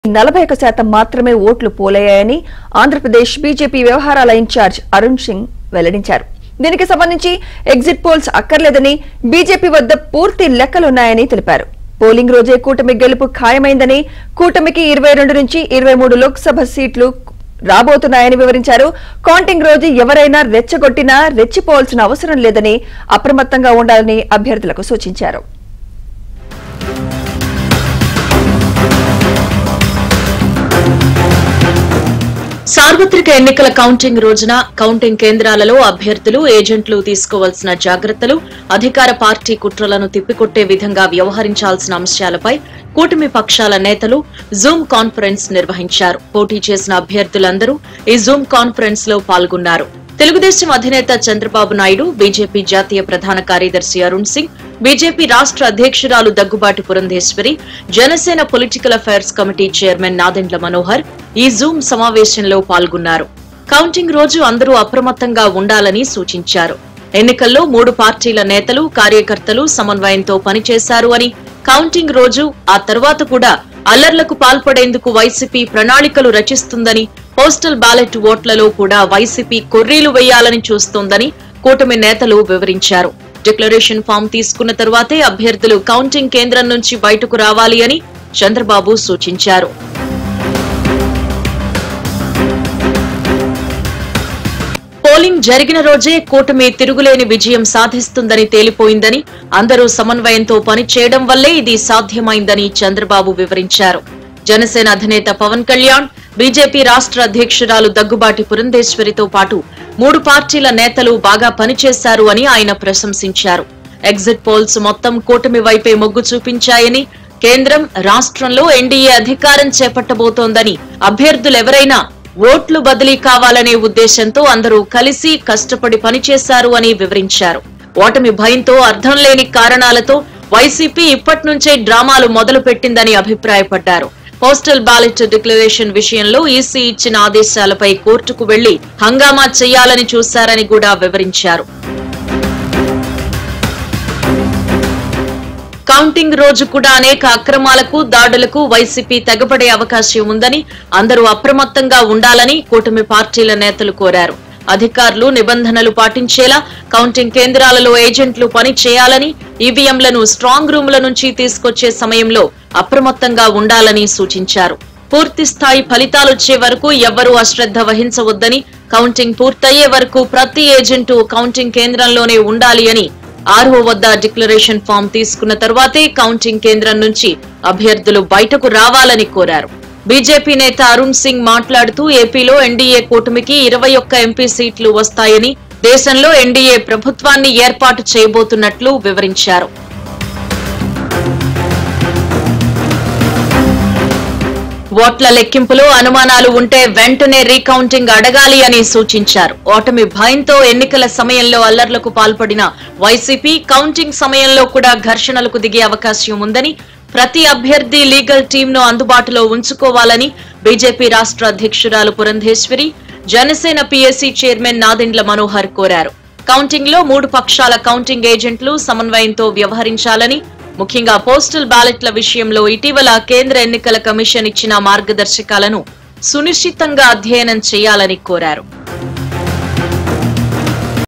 నలభై ఒక శాతం మాత్రమే ఓట్లు పోలయ్యాయని ఆంధ్రప్రదేశ్ బీజేపీ వ్యవహారాల ఇన్ఛార్జ్ అరుణ్ సింగ్ వెల్లడించారు దీనికి సంబంధించి ఎగ్జిట్ పోల్స్ అక్కర్లేదని బీజేపీ వద్ద పూర్తి లెక్కలున్నాయని తెలిపారు పోలింగ్ రోజే కూటమి గెలుపు ఖాయమైందని కూటమికి ఇరవై రెండు నుంచి ఇరవై మూడు లోక్సభ సీట్లు రాబోతున్నాయని వివరించారు కౌంటింగ్ రోజు ఎవరైనా రెచ్చగొట్టినా రెచ్చిపోవాల్సిన అవసరం లేదని అప్రమత్తంగా ఉండాలని అభ్యర్థులకు సూచించారు సార్వత్రిక ఎన్నికల కౌంటింగ్ రోజున కౌంటింగ్ కేంద్రాలలో అభ్యర్థులు ఏజెంట్లు తీసుకోవాల్సిన జాగ్రత్తలు అధికార పార్టీ కుట్రలను తిప్పికొట్టే విధంగా వ్యవహరించాల్సిన అంశాలపై కూటమి పక్షాల నేతలు జూమ్ కాన్ఫరెన్స్ నిర్వహించారు పోటీ చేసిన అభ్యర్థులందరూ ఈ జూమ్ కాన్ఫరెన్స్ లో పాల్గొన్నారు తెలుగుదేశం అధినేత చంద్రబాబు నాయుడు బీజేపీ జాతీయ ప్రధాన కార్యదర్శి అరుణ్ సింగ్ బీజేపీ రాష్ట్ర అధ్యక్షురాలు Daggubati Purandeswari Janasena political affairs committee chairman Nadendla Manohar ఈ జూమ్ సమావేశంలో పాల్గొన్నారు కౌంటింగ్ రోజు అందరూ అప్రమత్తంగా ఉండాలని సూచించారు ఎన్నికల్లో మూడు పార్టీల నేతలు కార్యకర్తలు సమన్వయంతో పనిచేశారు అని కౌంటింగ్ రోజు ఆ తర్వాత కూడా అల్లర్లకు పాల్పడేందుకు వైసీపీ ప్రణాళికలు రచిస్తుందని పోస్టల్ బ్యాలెట్ ఓట్లలో కూడా వైసీపీ కొర్రీలు వేయాలని చూస్తోందని కూటమి నేతలు వివరించారు డిక్లరేషన్ ఫామ్ తీసుకున్న తరువాతే అభ్యర్థులు కౌంటింగ్ కేంద్రం నుంచి బయటకు రావాలి అని చంద్రబాబు సూచించారు పోలింగ్ జరిగిన రోజే కూటమి తిరుగులేని విజయం సాధిస్తుందని తేలిపోయిందని అందరూ సమన్వయంతో పనిచేయడం వల్లే ఇది సాధ్యమైందని చంద్రబాబు వివరించారు జనసేన అధినేత పవన్ కళ్యాణ్ బీజేపీ రాష్ట్ర అధ్యక్షురాలు దగ్గుబాటి పురంధేశ్వరితో పాటు మూడు పార్టీల నేతలు బాగా పనిచేశారు అని ఆయన ప్రశంసించారు ఎగ్జిట్ పోల్స్ మొత్తం కూటమి వైపే మొగ్గు చూపించాయని కేంద్రం రాష్ట్రంలో ఎన్డీఏ అధికారం చేపట్టబోతోందని అభ్యర్థులెవరైనా ఓట్లు బదిలీ కావాలనే ఉద్దేశంతో అందరూ కలిసి కష్టపడి పనిచేశారు అని వివరించారు ఓటమి భయంతో అర్థం లేని కారణాలతో వైసీపీ ఇప్పటి నుంచే డ్రామాలు మొదలు పెట్టిందని అభిప్రాయపడ్డారు పోస్టల్ బ్యాలెట్ డిక్లరేషన్ విషయంలో ఈసీ ఇచ్చిన ఆదేశాలపై కోర్టుకు వెళ్లి హంగామా చేయాలని చూశారని కూడా వివరించారు కౌంటింగ్ రోజు కూడా అనేక అక్రమాలకు దాడులకు వైసీపీ తెగబడే అవకాశం ఉందని అందరూ అప్రమత్తంగా ఉండాలని కూటమి పార్టీల నేతలు కోరారు అధికారులు నిబంధనలు పాటించేలా కౌంటింగ్ కేంద్రాలలో ఏజెంట్లు పని చేయాలని ఈవీఎంలను స్ట్రాంగ్ రూమ్ల నుంచి తీసుకొచ్చే సమయంలో అప్రమత్తంగా ఉండాలని సూచించారు పూర్తి స్థాయి ఫలితాలొచ్చే వరకు ఎవ్వరూ అశ్రద్ధ వహించవద్దని కౌంటింగ్ పూర్తయ్యే వరకు ప్రతి ఏజెంటు కౌంటింగ్ కేంద్రంలోనే ఉండాలి అని ఆర్ఓ వద్ద డిక్లరేషన్ ఫామ్ తీసుకున్న తర్వాతే కౌంటింగ్ కేంద్రం నుంచి అభ్యర్థులు బయటకు రావాలని కోరారు బీజేపీ నేత అరుణ్ సింగ్ మాట్లాడుతూ ఏపీలో ఎన్డీఏ కూటమికి ఇరవై ఒక్క ఎంపీ సీట్లు వస్తాయని దేశంలో ఎన్డీఏ ప్రభుత్వాన్ని ఏర్పాటు చేయబోతున్నట్లు వివరించారు ఓట్ల లెక్కింపులో అనుమానాలు ఉంటే వెంటనే రీకౌంటింగ్ అడగాలి అని సూచించారు ఓటమి భయంతో ఎన్నికల సమయంలో అల్లర్లకు పాల్పడిన వైసీపీ కౌంటింగ్ సమయంలో కూడా ఘర్షణలకు దిగే అవకాశం ఉందని ప్రతి అభ్యర్థి లీగల్ టీంను అందుబాటులో ఉంచుకోవాలని బీజేపీ రాష్ట్ర అధ్యక్షురాలు పురంధేశ్వరి జనసేన పీఎస్సీ చైర్మన్ నాదెండ్ల మనోహర్ కోరారు కౌంటింగ్ లో మూడు పక్షాల కౌంటింగ్ ఏజెంట్లు సమన్వయంతో వ్యవహరించాలని ముఖ్యంగా పోస్టల్ బ్యాలెట్ల విషయంలో ఇటీవల కేంద్ర ఎన్నికల కమిషన్ ఇచ్చిన మార్గదర్శకాలను సునిశ్చితంగా అధ్యయనం చేయాలని కోరారు